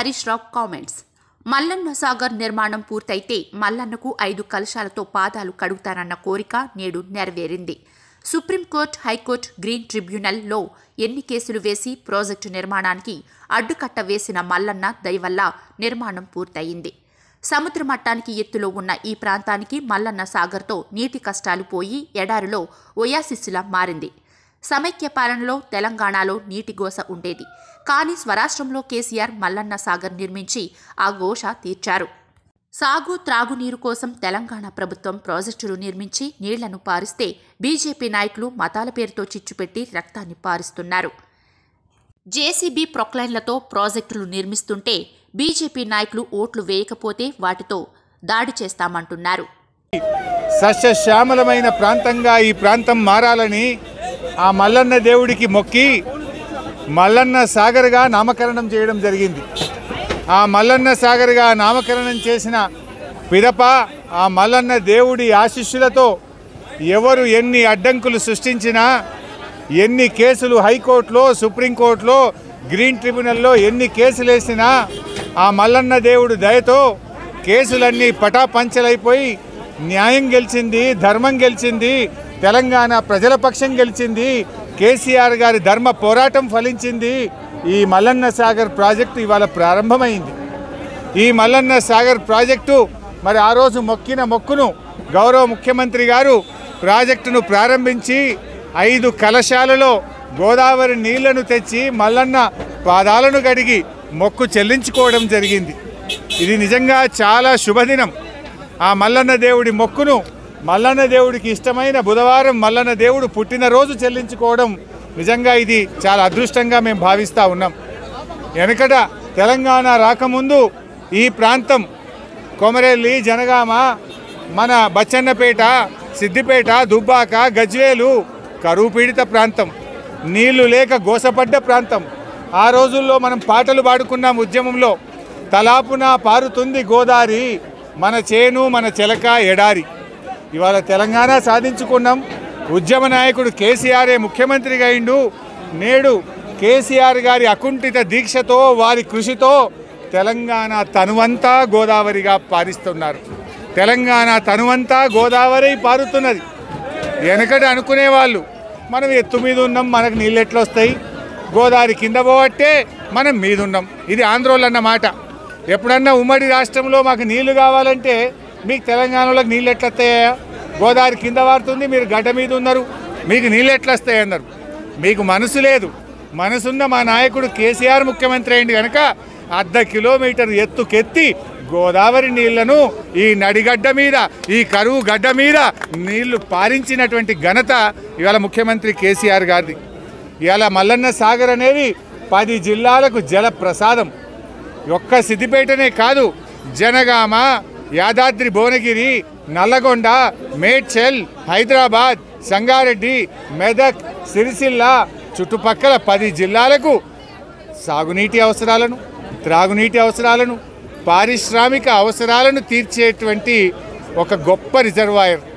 Harish Rao comments Mallanna Sagar నిర్మాణం పూర్తయితే మల్లన్నకు ఐదు కలశాలతో పాదాలు కడుగుతారన్న కోరిక నేడు నెరవేరింది సుప్రీంకోర్టు హైకోర్టు గ్రీన్ ట్రిబ్యునల్లో ఎన్ని కేసులు వేసి ప్రాజెక్టు నిర్మాణానికి అడ్డుకట్ట వేసిన మల్లన్న దయవల్ల నిర్మాణం పూర్తయింది సముద్ర మట్టానికి ఎత్తులో ఉన్న ఈ ప్రాంతానికి మల్లన్న సాగర్తో నీటి కష్టాలు పోయి ఎడారిలో ఒయాసిస్సులా మారింది సమైక్య పాలనలో తెలంగాణలో నీటి గోస ఉండేది కానీ స్వరాష్ట్రంలో కేసీఆర్ మల్లన్న సాగర్ నిర్మించి ఆ ఘోష తీర్చారు సాగు త్రాగునీరు కోసం తెలంగాణ ప్రభుత్వం ప్రాజెక్టులు నిర్మించి నీళ్లను పారిస్తే బీజేపీ నాయకులు మతాల పేరుతో చిచ్చుపెట్టి రక్తాన్ని పారిస్తున్నారు జేసీబీ ప్రొక్లైన్లతో ప్రాజెక్టులు నిర్మిస్తుంటే బీజేపీ నాయకులు ఓట్లు వేయకపోతే వాటితో దాడి చేస్తామంటున్నారు సస్యశ్యామలమైన ప్రాంతంగా ఈ ప్రాంతం మారాలని ఆ మల్లన్న దేవుడికి మొక్కి మల్లన్న సాగర్గా నామకరణం చేయడం జరిగింది ఆ మల్లన్న సాగర్గా నామకరణం చేసిన పిదప ఆ మల్లన్న దేవుడి ఆశీస్సులతో ఎవరు ఎన్ని అడ్డంకులు సృష్టించినా ఎన్ని కేసులు హైకోర్టులో సుప్రీంకోర్టులో గ్రీన్ ట్రిబ్యునల్లో ఎన్ని కేసులు వేసినా ఆ మల్లన్న దేవుడు దయతో కేసులన్నీ పటాపంచలైపోయి న్యాయం గెలిచింది ధర్మం గెలిచింది తెలంగాణ ప్రజల పక్షం గెలిచింది కేసీఆర్ గారి ధర్మ పోరాటం ఫలించింది ఈ మల్లన్న సాగర్ ప్రాజెక్టు ఇవాళ ప్రారంభమైంది ఈ మల్లన్న సాగర్ ప్రాజెక్టు మరి ఆ రోజు మొక్కిన మొక్కును గౌరవ ముఖ్యమంత్రి గారు ప్రాజెక్టును ప్రారంభించి ఐదు కలశాలలో గోదావరి నీళ్లను తెచ్చి మల్లన్న పాదాలను గడిగి మొక్కు చెల్లించుకోవడం జరిగింది ఇది నిజంగా చాలా శుభదినం ఆ మల్లన్న దేవుడి మొక్కును మల్లన్న దేవుడికి ఇష్టమైన బుధవారం మల్లన్న దేవుడు పుట్టినరోజు చెల్లించుకోవడం నిజంగా ఇది చాలా అదృష్టంగా మేము భావిస్తూ ఉన్నాం వెనకట తెలంగాణ రాకముందు ఈ ప్రాంతం కొమరెల్లి జనగామ మన బచ్చన్నపేట సిద్దిపేట దుబ్బాక గజ్వేలు కరువు పీడిత ప్రాంతం నీళ్లు లేక గోసపడ్డ ప్రాంతం ఆ రోజుల్లో మనం పాటలు పాడుకున్నాం ఉద్యమంలో తలాపున పారుతుంది గోదారి మన చేను మన చెలక ఎడారి ఇవాళ తెలంగాణ సాధించుకున్నాం ఉద్యమ నాయకుడు కేసీఆరే ముఖ్యమంత్రిగా అయిండు నేడు కేసీఆర్ గారి అకుంఠిత దీక్షతో వారి కృషితో తెలంగాణ తనువంతా గోదావరిగా పారిస్తున్నారు తెలంగాణ తనువంతా గోదావరి పారుతున్నది వెనకట అనుకునేవాళ్ళు మనం ఎత్తు మీద ఉన్నాం మనకు నీళ్ళు ఎట్లా వస్తాయి గోదావరి కింద పోవట్టే మనం మీద ఉన్నాం ఇది ఆంధ్రోళ్ళు అన్న మాట ఎప్పుడన్నా ఉమ్మడి రాష్ట్రంలో మాకు నీళ్లు కావాలంటే మీకు తెలంగాణలోకి నీళ్ళు ఎట్లా వస్తాయా గోదావరి కింద వారుతుంది మీరు గడ్డ మీద ఉన్నారు మీకు నీళ్ళు ఎట్లా వస్తాయి అన్నారు మీకు మనసు లేదు మనసున్న మా నాయకుడు కేసీఆర్ ముఖ్యమంత్రి అయింది కనుక అర్ధ కిలోమీటర్ ఎత్తుకెత్తి గోదావరి నీళ్లను ఈ నడిగడ్డ మీద ఈ కరువు గడ్డ మీద నీళ్లు పారించినటువంటి ఘనత ఇవాళ ముఖ్యమంత్రి కేసీఆర్ గారిది ఇవాళ మల్లన్న సాగర్ అనేది పది జిల్లాలకు జల ప్రసాదం ఒక్క సిద్దిపేటనే కాదు జనగామ యాదాద్రి భువనగిరి నల్లగొండ మేడ్చల్ హైదరాబాద్ సంగారెడ్డి మెదక్ సిరిసిల్ల చుట్టుపక్కల పది జిల్లాలకు సాగునీటి అవసరాలను త్రాగునీటి అవసరాలను పారిశ్రామిక అవసరాలను తీర్చేటువంటి ఒక గొప్ప రిజర్వాయర్